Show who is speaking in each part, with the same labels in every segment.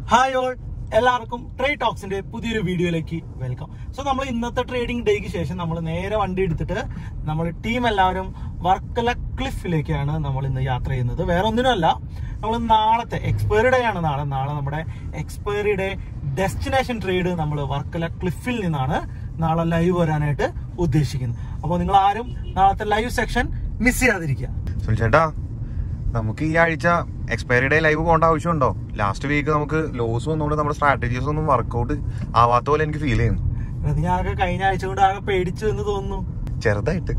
Speaker 1: hi all എല്ലാവർക്കും trade ടോക്സിന്റെ പുതിയൊരു വീഡിയോയിലേക്ക് വെൽക്കം സോ നമ്മൾ ഇന്നത്തെ ട്രേഡിംഗ് ഡേക്ക് ശേഷം നമ്മൾ നേരെ വണ്ടി എടുത്തിട്ട് നമ്മൾ ടീം എല്ലാവരും വർക്കല ക്ലിഫിലേക്കാണ് നമ്മൾ ഇന്ന് യാത്ര ചെയ്യുന്നത് വേറെ ഒന്നിനുമല്ല നമ്മൾ നാളത്തെ എക്സ്പയറി ഡേ ആണ് നാളെ നാളെ നമ്മുടെ എക്സ്പയറി ഡേ ഡെസ്റ്റിനേഷൻ ട്രേഡ് നമ്മൾ വർക്കല ക്ലിഫിൽ നിന്നാണ് നാളെ ലൈവ് വരാനായിട്ട് ഉദ്ദേശിക്കുന്നത് അപ്പോൾ നിങ്ങൾ ആരും നാളത്തെ ലൈവ് സെക്ഷൻ മിസ് ചെയ്യാതിരിക്കുക
Speaker 2: സുനിൽ ചേട്ടാ നമുക്ക് ഈ ആഴ്ച എക്സ്പയറി ഡേ ലൈവ് പോകേണ്ട ആവശ്യമുണ്ടോ ലാസ്റ്റ് വീക്ക് നമുക്ക് ലോസ് വന്നുകൊണ്ട് നമ്മുടെ സ്ട്രാറ്റജീസ് ഒന്നും വർക്കൗട്ട് ആവാത്ത പോലെ എനിക്ക് ഫീൽ ചെയ്യുന്നു
Speaker 1: അത് ഞാൻ ആകെ കഴിഞ്ഞ ആഴ്ച കൊണ്ട് ആകെ പേടിച്ചു എന്ന് തോന്നുന്നു
Speaker 2: ചെറുതായിട്ട്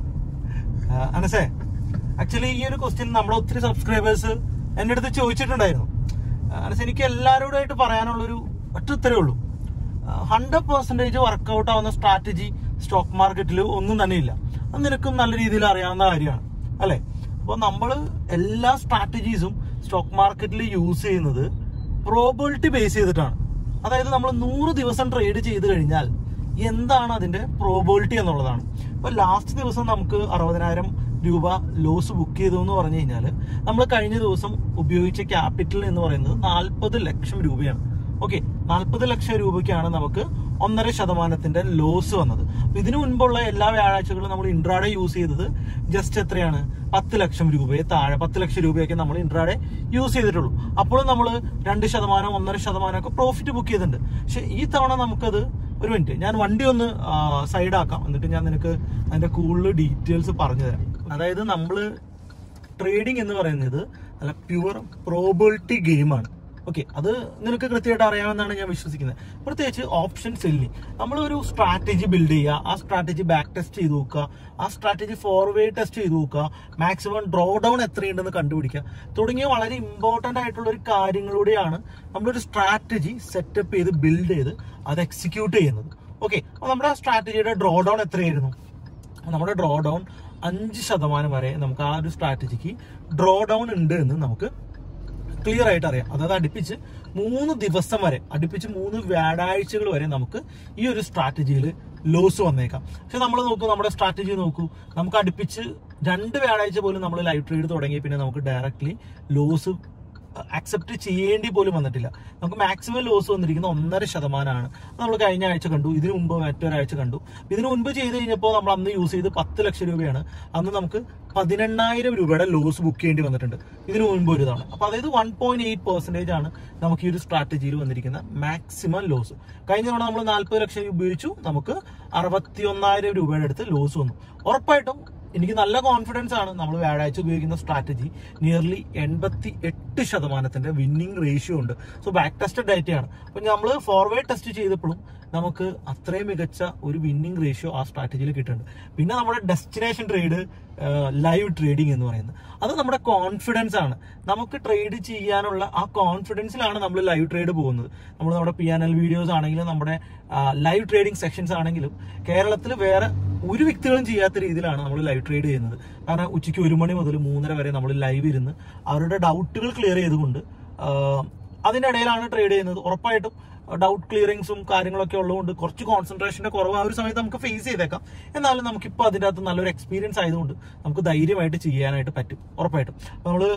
Speaker 1: ആഹ് അനസേ ആക്ച്വലി ഈ ഒരു ക്വസ്റ്റ്യൻ നമ്മുടെ ഒത്തിരി സബ്സ്ക്രൈബേഴ്സ് എൻ്റെ അടുത്ത് ചോദിച്ചിട്ടുണ്ടായിരുന്നു ആഹ് അനസ് എനിക്ക് എല്ലാവരോടായിട്ട് പറയാനുള്ളൊരു ഒറ്റ ഉത്തരവേ ഉള്ളൂ ഹൺഡ്രഡ് പെർസെൻറ്റേജ് വർക്കൗട്ട് ആവുന്ന സ്ട്രാറ്റജി സ്റ്റോക്ക് മാർക്കറ്റിൽ ഒന്നും തന്നെ ഇല്ല അത് നിനക്കും നല്ല രീതിയിൽ അറിയാവുന്ന കാര്യമാണ് അല്ലേ അപ്പോൾ നമ്മൾ എല്ലാ സ്ട്രാറ്റജീസും സ്റ്റോക്ക് മാർക്കറ്റിൽ യൂസ് ചെയ്യുന്നത് പ്രോബിലിറ്റി ബേസ് ചെയ്തിട്ടാണ് അതായത് നമ്മൾ നൂറ് ദിവസം ട്രേഡ് ചെയ്ത് കഴിഞ്ഞാൽ എന്താണ് അതിന്റെ പ്രോബിലിറ്റി എന്നുള്ളതാണ് ഇപ്പൊ ലാസ്റ്റ് ദിവസം നമുക്ക് അറുപതിനായിരം രൂപ ലോസ് ബുക്ക് ചെയ്തു എന്ന് പറഞ്ഞു കഴിഞ്ഞാൽ നമ്മൾ കഴിഞ്ഞ ദിവസം ഉപയോഗിച്ച ക്യാപിറ്റൽ എന്ന് പറയുന്നത് നാൽപ്പത് ലക്ഷം രൂപയാണ് ഓക്കെ നാൽപ്പത് ലക്ഷം രൂപയ്ക്കാണ് നമുക്ക് ഒന്നര ശതമാനത്തിന്റെ ലോസ് വന്നത് അപ്പൊ ഇതിനു മുൻപുള്ള എല്ലാ വ്യാഴാഴ്ചകളും നമ്മൾ ഇൻട്രാഡേ യൂസ് ചെയ്തത് ജസ്റ്റ് എത്രയാണ് പത്ത് ലക്ഷം രൂപയെ താഴെ പത്ത് ലക്ഷം രൂപയൊക്കെ നമ്മൾ ഇൻട്രാഡേ യൂസ് ചെയ്തിട്ടുള്ളൂ അപ്പോഴും നമ്മൾ രണ്ട് ശതമാനം ഒന്നര ശതമാനം ഒക്കെ പ്രോഫിറ്റ് ബുക്ക് ചെയ്തിട്ടുണ്ട് പക്ഷെ ഈ തവണ നമുക്കത് ഒരു മിനിറ്റ് ഞാൻ വണ്ടി ഒന്ന് സൈഡ് ആക്കാം എന്നിട്ട് ഞാൻ നിനക്ക് അതിന്റെ കൂടുതൽ ഡീറ്റെയിൽസ് പറഞ്ഞു തരാം അതായത് നമ്മൾ ട്രേഡിംഗ് എന്ന് പറയുന്നത് നല്ല പ്യുവർ പ്രോബിലിറ്റി ഗെയിമാണ് ഓക്കെ അത് നിനക്ക് കൃത്യമായിട്ട് അറിയാമെന്നാണ് ഞാൻ വിശ്വസിക്കുന്നത് പ്രത്യേകിച്ച് ഓപ്ഷൻ സെല്ലിംഗ് നമ്മൾ ഒരു സ്ട്രാറ്റജി ബിൽഡ് ചെയ്യുക ആ സ്ട്രാറ്റജി ബാക്ക് ടെസ്റ്റ് ചെയ്ത് നോക്കുക ആ സ്ട്രാറ്റജി ഫോർവേഡ് ടെസ്റ്റ് ചെയ്ത് നോക്കുക മാക്സിമം ഡ്രോ ഡൗൺ എത്രയുണ്ടെന്ന് കണ്ടുപിടിക്കുക തുടങ്ങിയ വളരെ ഇമ്പോർട്ടന്റ് ആയിട്ടുള്ള ഒരു കാര്യങ്ങളിലൂടെയാണ് നമ്മളൊരു സ്ട്രാറ്റജി സെറ്റപ്പ് ചെയ്ത് ബിൽഡ് ചെയ്ത് അത് എക്സിക്യൂട്ട് ചെയ്യുന്നത് ഓക്കെ അപ്പോൾ നമ്മുടെ സ്ട്രാറ്റജിയുടെ ഡ്രോ ഡൗൺ എത്രയായിരുന്നു നമ്മുടെ ഡ്രോ ഡൗൺ അഞ്ച് ശതമാനം വരെ നമുക്ക് ആ ഒരു സ്ട്രാറ്റജിക്ക് ഡ്രോ ഡൗൺ ഉണ്ട് എന്ന് നമുക്ക് ക്ലിയർ ആയിട്ട് അറിയാം അതായത് അടുപ്പിച്ച് മൂന്ന് ദിവസം വരെ അടുപ്പിച്ച് മൂന്ന് വ്യാഴാഴ്ചകൾ വരെ നമുക്ക് ഈ ഒരു സ്ട്രാറ്റജിയിൽ ലോസ് വന്നേക്കാം പക്ഷെ നമ്മൾ നോക്കൂ നമ്മുടെ സ്ട്രാറ്റജി നോക്കൂ നമുക്ക് അടുപ്പിച്ച് രണ്ട് വ്യാഴാഴ്ച പോലും നമ്മൾ ലൈവ് ട്രേഡ് തുടങ്ങി പിന്നെ നമുക്ക് ഡയറക്ട്ലി ലോസ് അക്സെപ്റ്റ് ചെയ്യേണ്ടി പോലും വന്നിട്ടില്ല നമുക്ക് മാക്സിമം ലോസ് വന്നിരിക്കുന്ന ഒന്നര ശതമാനമാണ് നമ്മൾ കഴിഞ്ഞ ആഴ്ച കണ്ടു ഇതിനു മുമ്പ് മറ്റൊരാഴ്ച കണ്ടു ഇതിനു മുൻപ് ചെയ്ത് കഴിഞ്ഞപ്പോൾ നമ്മൾ അന്ന് യൂസ് ചെയ്ത് പത്ത് ലക്ഷം രൂപയാണ് അന്ന് നമുക്ക് പതിനെണ്ണായിരം രൂപയുടെ ലോസ് ബുക്ക് ചെയ്യേണ്ടി വന്നിട്ടുണ്ട് ഇതിനു മുൻപ് ഒരു തവണ അപ്പൊ അതായത് വൺ പോയിന്റ് എയ്റ്റ് പെർസെന്റേജ് ആണ് നമുക്ക് ഈ ഒരു സ്ട്രാറ്റജിയിൽ വന്നിരിക്കുന്ന മാക്സിമം ലോസ് കഴിഞ്ഞ തവണ നമ്മൾ നാൽപ്പത് ലക്ഷം രൂപ ഉപയോഗിച്ചു നമുക്ക് അറുപത്തി ഒന്നായിരം രൂപയുടെ അടുത്ത് ലോസ് വന്നു ഉറപ്പായിട്ടും എനിക്ക് നല്ല കോൺഫിഡൻസ് ആണ് നമ്മൾ വ്യാഴാഴ്ച ഉപയോഗിക്കുന്ന സ്ട്രാറ്റജി നിയർലി എൺപത്തി എട്ട് ശതമാനത്തിന്റെ വിന്നിംഗ് റേഷ്യോ ഉണ്ട് സോ ബാക്ക് ടെസ്റ്റഡ് ഡേറ്റയാണ് അപ്പൊ നമ്മൾ ഫോർവേഡ് ടെസ്റ്റ് ചെയ്തപ്പോഴും നമുക്ക് അത്രയും മികച്ച ഒരു വിന്നിംഗ് റേഷ്യോ ആ സ്ട്രാറ്റജിയിൽ കിട്ടുന്നുണ്ട് പിന്നെ നമ്മുടെ ഡെസ്റ്റിനേഷൻ ട്രേഡ് ലൈവ് ട്രേഡിംഗ് എന്ന് പറയുന്നത് അത് നമ്മുടെ കോൺഫിഡൻസ് ആണ് നമുക്ക് ട്രേഡ് ചെയ്യാനുള്ള ആ കോൺഫിഡൻസിലാണ് നമ്മൾ ലൈവ് ട്രേഡ് പോകുന്നത് നമ്മൾ നമ്മുടെ പി എൻ എൽ വീഡിയോസ് ആണെങ്കിലും നമ്മുടെ ലൈവ് ട്രേഡിംഗ് സെക്ഷൻസ് ആണെങ്കിലും കേരളത്തിൽ വേറെ ഒരു വ്യക്തികളും ചെയ്യാത്ത രീതിയിലാണ് നമ്മൾ ലൈവ് ട്രേഡ് ചെയ്യുന്നത് കാരണം ഉച്ചയ്ക്ക് ഒരു മണി മുതൽ മൂന്നര വരെ നമ്മൾ ലൈവ് ഇരുന്ന് അവരുടെ ഡൗട്ടുകൾ ക്ലിയർ ചെയ്തുകൊണ്ട് ആഹ്, അതിനിടയിലാണ് ട്രേഡ് ചെയ്യുന്നത് ഉറപ്പായിട്ടും ഡൗട്ട് ക്ലിയറിങ്സും കാര്യങ്ങളൊക്കെ ഉള്ളതുകൊണ്ട് കുറച്ച് കോൺസെൻട്രേഷന്റെ കുറവ് ആ ഒരു സമയത്ത് നമുക്ക് ഫേസ് ചെയ്തേക്കാം എന്നാലും നമുക്കിപ്പോൾ അതിൻ്റെ അകത്ത് നല്ലൊരു എക്സ്പീരിയൻസ് ആയതുകൊണ്ട് നമുക്ക് ധൈര്യമായിട്ട് ചെയ്യാനായിട്ട് പറ്റും ഉറപ്പായിട്ടും അപ്പോൾ നമ്മൾ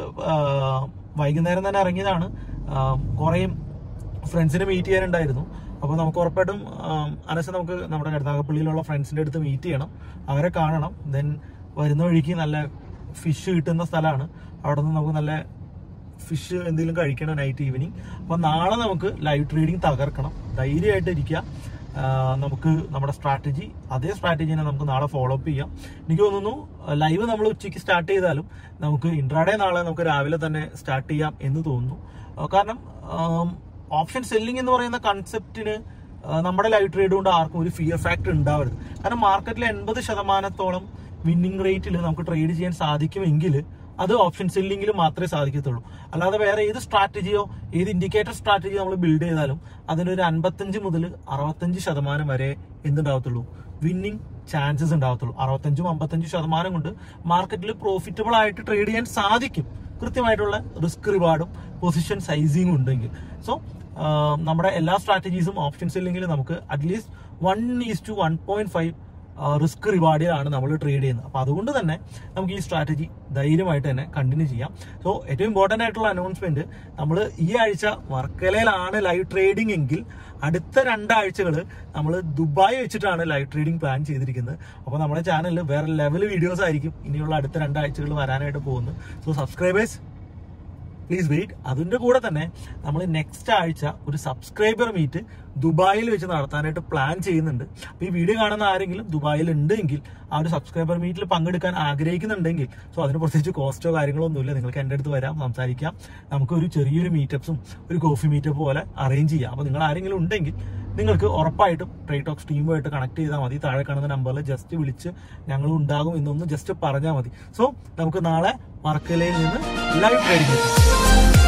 Speaker 1: വൈകുന്നേരം തന്നെ ഇറങ്ങിയതാണ് കുറേയും ഫ്രണ്ട്സിനെ മീറ്റ് ചെയ്യാനുണ്ടായിരുന്നു അപ്പോൾ നമുക്ക് ഉറപ്പായിട്ടും അനസ് നമുക്ക് നമ്മുടെ കരുനാഗപ്പള്ളിയിലുള്ള ഫ്രണ്ട്സിന്റെ അടുത്ത് മീറ്റ് ചെയ്യണം അവരെ കാണണം ദെൻ വരുന്ന വഴിക്ക് നല്ല ഫിഷ് കിട്ടുന്ന സ്ഥലമാണ് അവിടെ നിന്ന് നമുക്ക് നല്ല ഫിഷ് എന്തെങ്കിലും കഴിക്കണം നൈറ്റ് ഈവനിങ് അപ്പോൾ നാളെ നമുക്ക് ലൈവ് ട്രേഡിംഗ് തകർക്കണം ധൈര്യമായിട്ട് ഇരിക്കുക ആ, നമുക്ക് നമ്മുടെ സ്ട്രാറ്റജി അതേ സ്ട്രാറ്റജിനെ നമുക്ക് നാളെ ഫോളോ അപ്പ് ചെയ്യാം എനിക്ക് തോന്നുന്നു ലൈവ് നമ്മൾ ഉച്ചയ്ക്ക് സ്റ്റാർട്ട് ചെയ്താലും നമുക്ക് ഇൻട്രാഡേ നാളെ നമുക്ക് രാവിലെ തന്നെ സ്റ്റാർട്ട് ചെയ്യാം എന്ന് തോന്നുന്നു ആ, കാരണം ഓപ്ഷൻ സെല്ലിംഗ് എന്ന് പറയുന്ന കൺസെപ്റ്റിന് നമ്മുടെ ലൈവ് ട്രേഡ് കൊണ്ട് ആർക്കും ഒരു ഫിയർ ഫാക്ടർ ഉണ്ടാവരുത് കാരണം മാർക്കറ്റിൽ എൺപത് ശതമാനത്തോളം വിന്നിംഗ് റേറ്റിൽ നമുക്ക് ട്രേഡ് ചെയ്യാൻ സാധിക്കുമെങ്കിൽ അത് ഓപ്ഷൻ സെല്ലിംഗിൽ മാത്രമേ സാധിക്കത്തുള്ളൂ അല്ലാതെ വേറെ ഏത് സ്ട്രാറ്റജിയോ ഏത് ഇൻഡിക്കേറ്റർ സ്ട്രാറ്റജി നമ്മൾ ബിൽഡ് ചെയ്താലും അതിനൊരു അൻപത്തഞ്ച് മുതൽ അറുപത്തഞ്ച് ശതമാനം വരെ എന്തുണ്ടാവത്തുള്ളൂ വിന്നിംഗ് ചാൻസസ് ഉണ്ടാവത്തുള്ളൂ അറുപത്തഞ്ചും അമ്പത്തഞ്ചും ശതമാനം കൊണ്ട് മാർക്കറ്റിൽ പ്രോഫിറ്റബിൾ ആയിട്ട് ട്രേഡ് ചെയ്യാൻ സാധിക്കും കൃത്യമായിട്ടുള്ള റിസ്ക് റിവാർഡും പൊസിഷൻ സൈസിങ്ങും ഉണ്ടെങ്കിൽ സോ നമ്മുടെ എല്ലാ സ്ട്രാറ്റജീസും ഓപ്ഷൻ സെല്ലിംഗിൽ നമുക്ക് at least one is to one point five risk റിവാർഡിലാണ് നമ്മൾ ട്രേഡ് ചെയ്യുന്നത് അപ്പോൾ അതുകൊണ്ട് തന്നെ നമുക്ക് ഈ സ്ട്രാറ്റജി ധൈര്യമായിട്ട് തന്നെ കണ്ടിന്യൂ ചെയ്യാം സോ ഏറ്റവും ഇമ്പോർട്ടൻ്റ് ആയിട്ടുള്ള അനൗൺസ്മെന്റ് നമ്മൾ ഈ ആഴ്ച വർക്കലയിലാണ് ലൈവ് ട്രേഡിംഗ് എങ്കിൽ അടുത്ത രണ്ടാഴ്ചകൾ നമ്മൾ ദുബായ് വെച്ചിട്ടാണ് ലൈവ് ട്രേഡിംഗ് പ്ലാൻ ചെയ്തിരിക്കുന്നത് അപ്പോൾ നമ്മുടെ ചാനലിൽ വേറെ ലെവൽ വീഡിയോസ് ആയിരിക്കും ഇനിയുള്ള അടുത്ത രണ്ടാഴ്ചകൾ വരാനായിട്ട് പോകുന്നത് സോ സബ്സ്ക്രൈബേഴ്സ് പ്ലീസ് വെയിറ്റ് അതിന്റെ കൂടെ തന്നെ നമ്മൾ നെക്സ്റ്റ് ആഴ്ച ഒരു സബ്സ്ക്രൈബർ മീറ്റ് ദുബായിൽ വെച്ച് നടത്താനായിട്ട് പ്ലാൻ ചെയ്യുന്നുണ്ട് അപ്പോൾ ഈ വീഡിയോ കാണുന്ന ആരെങ്കിലും ദുബായിൽ ഉണ്ടെങ്കിൽ ആ ഒരു സബ്സ്ക്രൈബർ മീറ്റിൽ പങ്കെടുക്കാൻ ആഗ്രഹിക്കുന്നുണ്ടെങ്കിൽ സോ അതിന് പ്രത്യേകിച്ച് കോസ്റ്റോ കാര്യങ്ങളോ ഒന്നുമില്ല നിങ്ങൾക്ക് എൻ്റെ അടുത്ത് വരാം സംസാരിക്കാം നമുക്ക് ഒരു ചെറിയൊരു മീറ്റപ്സും ഒരു കോഫി മീറ്റപ്പ് പോലെ അറേഞ്ച് ചെയ്യാം അപ്പോൾ നിങ്ങൾ ആരെങ്കിലും ഉണ്ടെങ്കിൽ നിങ്ങൾക്ക് ഉറപ്പായിട്ടും ട്രേഡ് ടോക്സ് ടീമുമായിട്ട് കണക്ട് ചെയ്താൽ മതി താഴെ കാണുന്ന നമ്പറിൽ ജസ്റ്റ് വിളിച്ച് ഞങ്ങൾ ഉണ്ടാകും എന്നൊന്ന് ജസ്റ്റ് പറഞ്ഞാൽ മതി സോ നമുക്ക് നാളെ വർക്കലയിൽ നിന്ന് ലൈവ് ട്രേഡിംഗ്